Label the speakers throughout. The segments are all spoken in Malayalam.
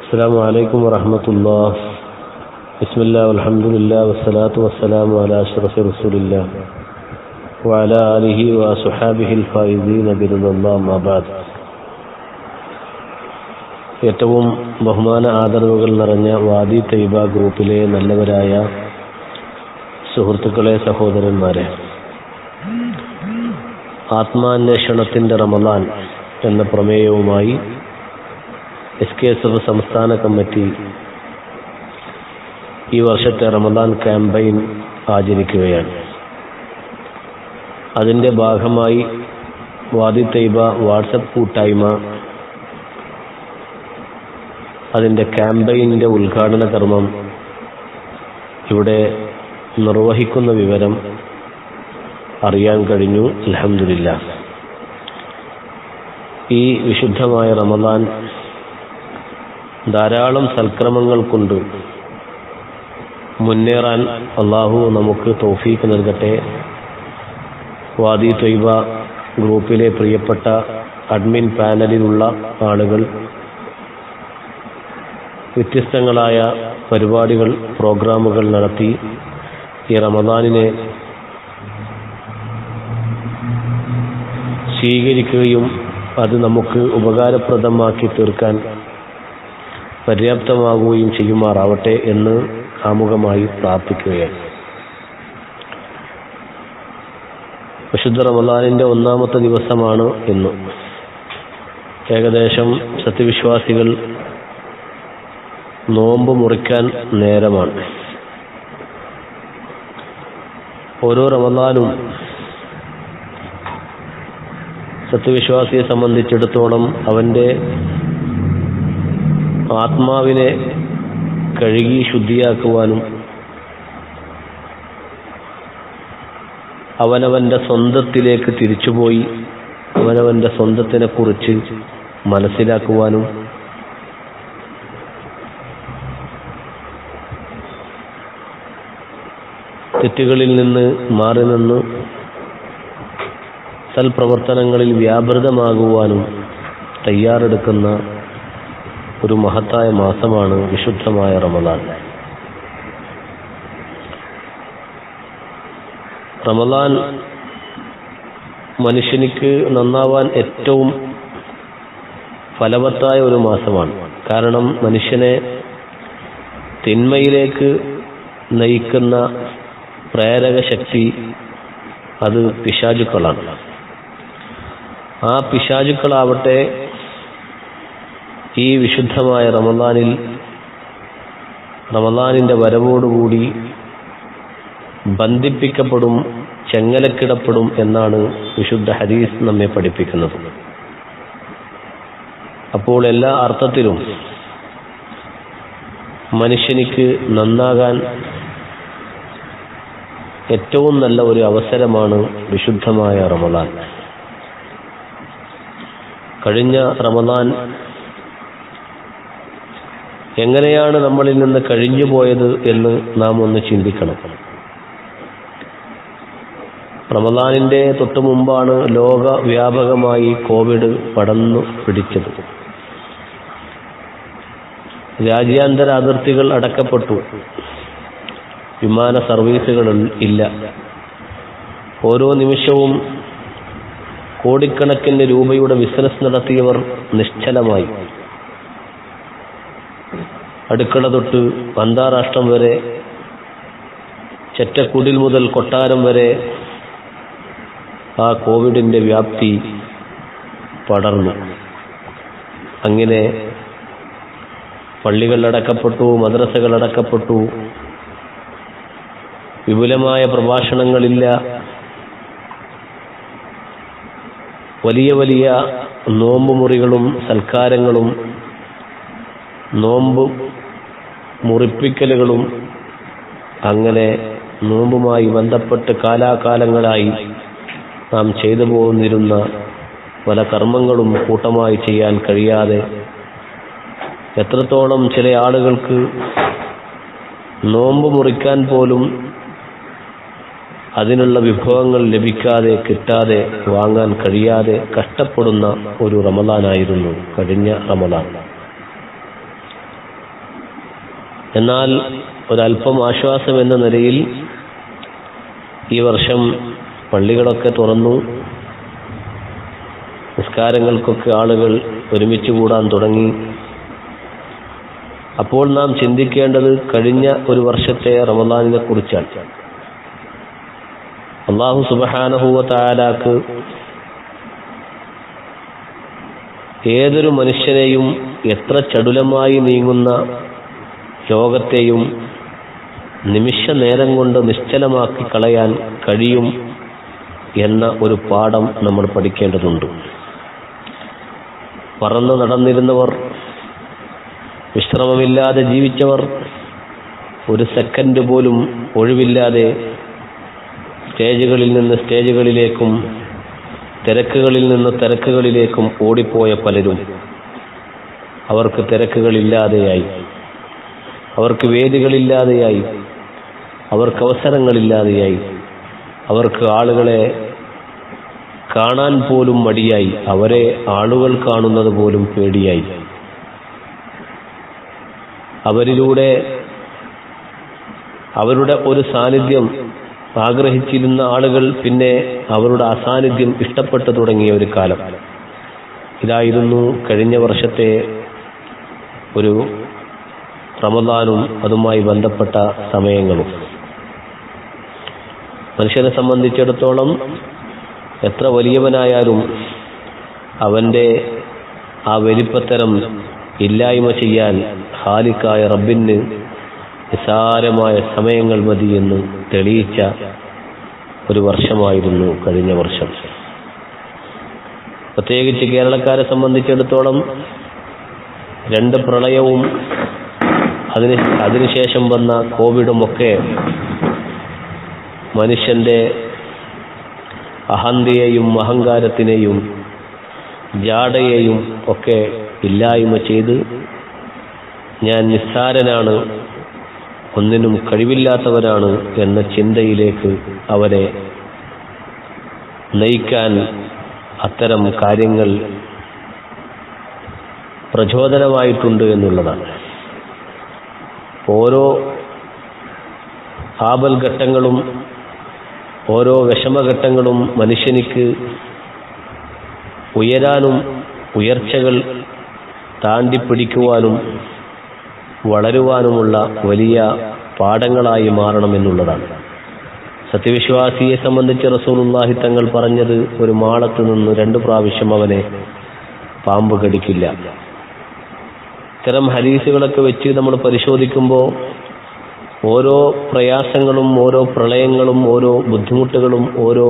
Speaker 1: السلام عليكم ورحمة الله بسم الله والحمد لله والصلاة والسلام على أشرف رسول الله وعلى آله وصحابه الفائزين برضا الله ما بعد ഏറ്റവും ബഹുമാന ആദരവുകൾ നിറഞ്ഞ വാദി തൈബ ഗ്രൂപ്പിലെ നല്ലവരായ സുഹൃത്തുക്കളെ സഹോദരന്മാരെ ആത്മാന്വേഷണത്തിന്റെ റമദാൻ എന്ന പ്രമേയവുമായി എസ് കെ എസ് എഫ് സംസ്ഥാന കമ്മിറ്റി ഈ വർഷത്തെ റമദാൻ ക്യാമ്പയിൻ ആചരിക്കുകയാണ് അതിൻ്റെ ഭാഗമായി വാദി തൈബ വാട്സപ്പ് കൂട്ടായ്മ അതിൻ്റെ ക്യാമ്പയിൻ്റെ ഉദ്ഘാടന കർമ്മം ഇവിടെ നിർവഹിക്കുന്ന വിവരം അറിയാൻ കഴിഞ്ഞു അലഹമില്ല ഈ വിശുദ്ധമായ റമദാൻ ധാരാളം സൽക്രമങ്ങൾ കൊണ്ട് മുന്നേറാൻ അള്ളാഹു നമുക്ക് തോഫീക്ക് നൽകട്ടെ വാദി ത്വയ്ബ ഗ്രൂപ്പിലെ പ്രിയപ്പെട്ട അഡ്മിൻ പാനലിലുള്ള ആളുകൾ വ്യത്യസ്തങ്ങളായ പരിപാടികൾ പ്രോഗ്രാമുകൾ നടത്തി ഈ റമദാനിനെ സ്വീകരിക്കുകയും അത് നമുക്ക് ഉപകാരപ്രദമാക്കി തീർക്കാൻ പര്യാപ്തമാകുകയും ചെയ്യുമാറാവട്ടെ എന്ന് ആമുഖമായി പ്രാർത്ഥിക്കുകയാണ് വിശുദ്ധ റമദാനിന്റെ ഒന്നാമത്തെ ദിവസമാണ് ഇന്ന് ഏകദേശം സത്യവിശ്വാസികൾ നോമ്പ് മുറിക്കാൻ നേരമാണ് ഓരോ റമദാനും സത്യവിശ്വാസിയെ സംബന്ധിച്ചിടത്തോളം അവൻ്റെ ആത്മാവിനെ കഴുകി ശുദ്ധിയാക്കുവാനും അവനവന്റെ സ്വന്തത്തിലേക്ക് തിരിച്ചുപോയി അവനവന്റെ സ്വന്തത്തിനെ കുറിച്ച് മനസ്സിലാക്കുവാനും തെറ്റുകളിൽ നിന്ന് മാറി നിന്ന് സൽപ്രവർത്തനങ്ങളിൽ വ്യാപൃതമാകുവാനും തയ്യാറെടുക്കുന്ന ഒരു മഹത്തായ മാസമാണ് വിശുദ്ധമായ റമദാൻ റമദാൻ മനുഷ്യനിക്ക് നന്നാവാൻ ഏറ്റവും ഫലവത്തായ ഒരു മാസമാണ് കാരണം മനുഷ്യനെ തിന്മയിലേക്ക് നയിക്കുന്ന പ്രേരക ശക്തി അത് പിശാചുക്കളാണ് ആ പിശാചുക്കളാവട്ടെ ഈ വിശുദ്ധമായ റമദാനിൽ റമദാനിന്റെ വരവോടുകൂടി ബന്ധിപ്പിക്കപ്പെടും ചെങ്ങലക്കിടപ്പെടും എന്നാണ് വിശുദ്ധ ഹദീസ് നമ്മെ പഠിപ്പിക്കുന്നത് അപ്പോൾ എല്ലാ അർത്ഥത്തിലും മനുഷ്യനിക്ക് നന്നാകാൻ ഏറ്റവും നല്ല ഒരു അവസരമാണ് വിശുദ്ധമായ റമദാൻ കഴിഞ്ഞ റമദാൻ എങ്ങനെയാണ് നമ്മളിൽ നിന്ന് കഴിഞ്ഞു പോയത് എന്ന് നാം ഒന്ന് ചിന്തിക്കണം റമദാനിന്റെ തൊട്ടു മുമ്പാണ് ലോകവ്യാപകമായി കോവിഡ് പടർന്നു പിടിച്ചത് രാജ്യാന്തര അതിർത്തികൾ അടക്കപ്പെട്ടു വിമാന സർവീസുകൾ ഇല്ല ഓരോ നിമിഷവും കോടിക്കണക്കിന് രൂപയുടെ ബിസിനസ് നടത്തിയവർ നിശ്ചലമായി അടുക്കള തൊട്ട് അന്താരാഷ്ട്രം വരെ ചെറ്റക്കുടിൽ മുതൽ കൊട്ടാരം വരെ ആ കോവിഡിന്റെ വ്യാപ്തി പടർന്നു അങ്ങനെ പള്ളികൾ അടക്കപ്പെട്ടു മദ്രസകൾ അടക്കപ്പെട്ടു വിപുലമായ പ്രഭാഷണങ്ങളില്ല വലിയ വലിയ നോമ്പ് മുറികളും സൽക്കാരങ്ങളും നോമ്പ് മുറിപ്പിക്കലുകളും അങ്ങനെ നോമ്പുമായി ബന്ധപ്പെട്ട് കാലാകാലങ്ങളായി നാം ചെയ്തു പോന്നിരുന്ന പല കർമ്മങ്ങളും കൂട്ടമായി ചെയ്യാൻ കഴിയാതെ എത്രത്തോളം ചില ആളുകൾക്ക് നോമ്പ് മുറിക്കാൻ പോലും അതിനുള്ള വിഭവങ്ങൾ ലഭിക്കാതെ കിട്ടാതെ വാങ്ങാൻ കഴിയാതെ കഷ്ടപ്പെടുന്ന ഒരു റമദാനായിരുന്നു കഴിഞ്ഞ റമദാൻ എന്നാൽ ഒരല്പം ആശ്വാസം എന്ന നിലയിൽ ഈ വർഷം പള്ളികളൊക്കെ തുറന്നു നിസ്കാരങ്ങൾക്കൊക്കെ ആളുകൾ ഒരുമിച്ച് കൂടാൻ തുടങ്ങി അപ്പോൾ നാം ചിന്തിക്കേണ്ടത് കഴിഞ്ഞ ഒരു വർഷത്തെ റമദാനിനെ കുറിച്ചാണ് അള്ളാഹു സുബഹാനഹൂവ താലാക്ക് ഏതൊരു മനുഷ്യനെയും എത്ര ചടുലമായി നീങ്ങുന്ന ലോകത്തെയും നിമിഷ നേരം കൊണ്ട് നിശ്ചലമാക്കി കളയാൻ കഴിയും എന്ന ഒരു പാഠം നമ്മൾ പഠിക്കേണ്ടതുണ്ട് പറന്നു നടന്നിരുന്നവർ വിശ്രമമില്ലാതെ ജീവിച്ചവർ ഒരു സെക്കൻഡ് പോലും ഒഴിവില്ലാതെ സ്റ്റേജുകളിൽ നിന്ന് സ്റ്റേജുകളിലേക്കും തിരക്കുകളിൽ നിന്ന് തിരക്കുകളിലേക്കും ഓടിപ്പോയ പലരും അവർക്ക് തിരക്കുകളില്ലാതെയായി അവർക്ക് വേദികളില്ലാതെയായി അവർക്ക് അവസരങ്ങളില്ലാതെയായി അവർക്ക് ആളുകളെ കാണാൻ പോലും മടിയായി അവരെ ആളുകൾ കാണുന്നത് പോലും പേടിയായി അവരിലൂടെ അവരുടെ ഒരു സാന്നിധ്യം ആഗ്രഹിച്ചിരുന്ന ആളുകൾ പിന്നെ അവരുടെ അസാന്നിധ്യം ഇഷ്ടപ്പെട്ടു തുടങ്ങിയ ഒരു കാലം ഇതായിരുന്നു കഴിഞ്ഞ വർഷത്തെ ഒരു റമദാനും അതുമായി ബന്ധപ്പെട്ട സമയങ്ങളും മനുഷ്യനെ സംബന്ധിച്ചിടത്തോളം എത്ര വലിയവനായാലും അവൻ്റെ ആ വലിപ്പത്തരം ഇല്ലായ്മ ചെയ്യാൻ ഹാലിക്കായ റബ്ബിന് നിസാരമായ സമയങ്ങൾ മതി എന്ന് തെളിയിച്ച ഒരു വർഷമായിരുന്നു കഴിഞ്ഞ വർഷം പ്രത്യേകിച്ച് കേരളക്കാരെ സംബന്ധിച്ചിടത്തോളം രണ്ട് പ്രളയവും അതിന് അതിനുശേഷം വന്ന കോവിഡുമൊക്കെ മനുഷ്യന്റെ അഹന്തയെയും അഹങ്കാരത്തിനെയും ജാടയെയും ഒക്കെ ഇല്ലായ്മ ചെയ്ത് ഞാൻ നിസ്സാരനാണ് ഒന്നിനും കഴിവില്ലാത്തവരാണ് എന്ന ചിന്തയിലേക്ക് അവരെ നയിക്കാൻ അത്തരം കാര്യങ്ങൾ പ്രചോദനമായിട്ടുണ്ട് എന്നുള്ളതാണ് ഓരോ ആപൽഘട്ടങ്ങളും ഓരോ വിഷമഘട്ടങ്ങളും മനുഷ്യനിക്ക് ഉയരാനും ഉയർച്ചകൾ താണ്ടിപ്പിടിക്കുവാനും വളരുവാനുമുള്ള വലിയ പാഠങ്ങളായി മാറണമെന്നുള്ളതാണ് സത്യവിശ്വാസിയെ സംബന്ധിച്ച് റസൂലുള്ളാഹി തങ്ങൾ പറഞ്ഞത് ഒരു മാളത്ത് നിന്ന് രണ്ടു പ്രാവശ്യം അവനെ പാമ്പ് കടിക്കില്ല ഇത്തരം ഹരീസുകളൊക്കെ വെച്ച് നമ്മൾ പരിശോധിക്കുമ്പോൾ ഓരോ പ്രയാസങ്ങളും ഓരോ പ്രളയങ്ങളും ഓരോ ബുദ്ധിമുട്ടുകളും ഓരോ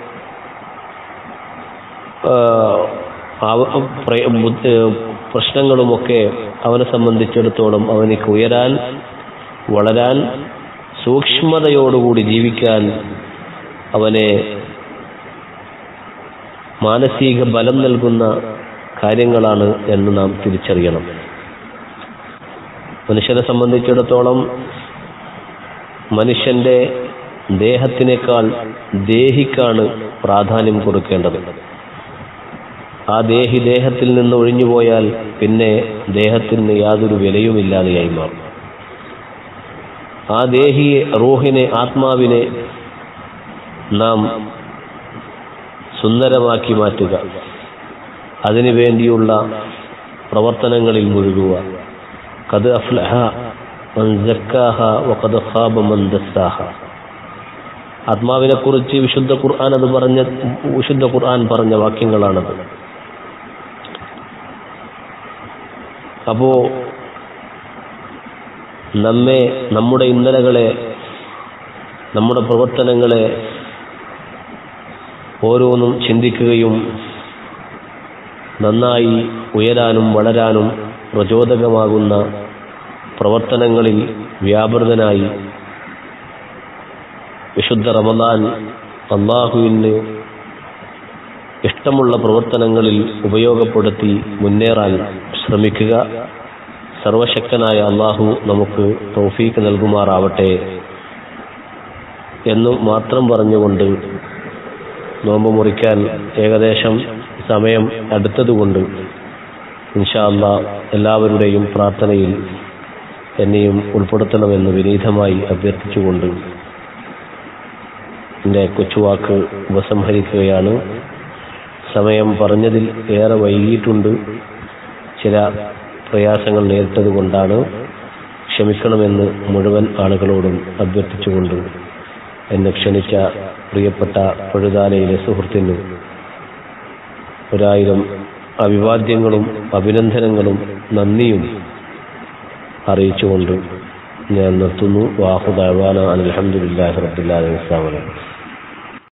Speaker 1: ആ, അവ- പ്ര- ബുദ്ധ- പ്രശ്നങ്ങളുമൊക്കെ അവനെ സംബന്ധിച്ചിടത്തോളം അവനിക്ക് ഉയരാൻ വളരാൻ സൂക്ഷ്മതയോടുകൂടി ജീവിക്കാൻ അവനെ മാനസിക ബലം നൽകുന്ന കാര്യങ്ങളാണ് എന്ന് നാം തിരിച്ചറിയണം മനുഷ്യനെ സംബന്ധിച്ചിടത്തോളം മനുഷ്യന്റെ ദേഹത്തിനേക്കാൾ ദേഹിക്കാണ് പ്രാധാന്യം കൊടുക്കേണ്ടത് ആ ദേഹി ദേഹത്തിൽ നിന്ന് ഒഴിഞ്ഞുപോയാൽ പിന്നെ ദേഹത്തിന് യാതൊരു വിലയുമില്ലാതെയായി മാറും ആ ദേഹിയെ റൂഹിനെ ആത്മാവിനെ നാം സുന്ദരമാക്കി മാറ്റുക അതിനു വേണ്ടിയുള്ള പ്രവർത്തനങ്ങളിൽ മുഴുകുക കത് അഫ്ലഹ മൻ സക്കാഹ വഖദ് ഖാബ മൻ ദസ്സാഹ ആത്മാവിനെ കുറിച്ച് വിശുദ്ധ ഖുർആൻ അത് പറഞ്ഞ വിശുദ്ധ ഖുർആൻ പറഞ്ഞ വാക്യങ്ങളാണത് അപ്പോ നമ്മെ നമ്മുടെ ഇന്നലകളെ നമ്മുടെ പ്രവർത്തനങ്ങളെ ഓരോന്നും ചിന്തിക്കുകയും നന്നായി ഉയരാനും വളരാനും പ്രചോദകമാകുന്ന പ്രവർത്തനങ്ങളിൽ വ്യാപൃതനായി വിശുദ്ധ റമദാൻ അള്ളാഹുവിന് ഇഷ്ടമുള്ള പ്രവർത്തനങ്ങളിൽ ഉപയോഗപ്പെടുത്തി മുന്നേറാൻ ശ്രമിക്കുക സർവശക്തനായ അള്ളാഹു നമുക്ക് തൗഫീക്ക് നൽകുമാറാവട്ടെ എന്നു മാത്രം പറഞ്ഞുകൊണ്ട് നോമ്പ് മുറിക്കാൻ ഏകദേശം സമയം അടുത്തതുകൊണ്ട് ഇൻഷാ അല്ലാ എല്ലാവരുടെയും പ്രാർത്ഥനയിൽ എന്നെയും ഉൾപ്പെടുത്തണമെന്ന് വിനീതമായി അഭ്യർത്ഥിച്ചുകൊണ്ട് എൻ്റെ കൊച്ചുവാക്ക് ഉപസംഹരിക്കുകയാണ് സമയം പറഞ്ഞതിൽ ഏറെ വൈകിയിട്ടുണ്ട് ചില പ്രയാസങ്ങൾ നേരിട്ടത് കൊണ്ടാണ് ക്ഷമിക്കണമെന്ന് മുഴുവൻ ആളുകളോടും അഭ്യർത്ഥിച്ചുകൊണ്ട് എന്നെ ക്ഷണിച്ച പ്രിയപ്പെട്ട പഴുതാലയിലെ സുഹൃത്തിന് ഒരായിരം അഭിവാദ്യങ്ങളും അഭിനന്ദനങ്ങളും നന്ദിയും അറിയിച്ചുകൊണ്ട് ഞാൻ നിർത്തുന്നു വാഹുദാന അലഹമുല്ലാ റബ്ബുല്ലാ അലൈഹി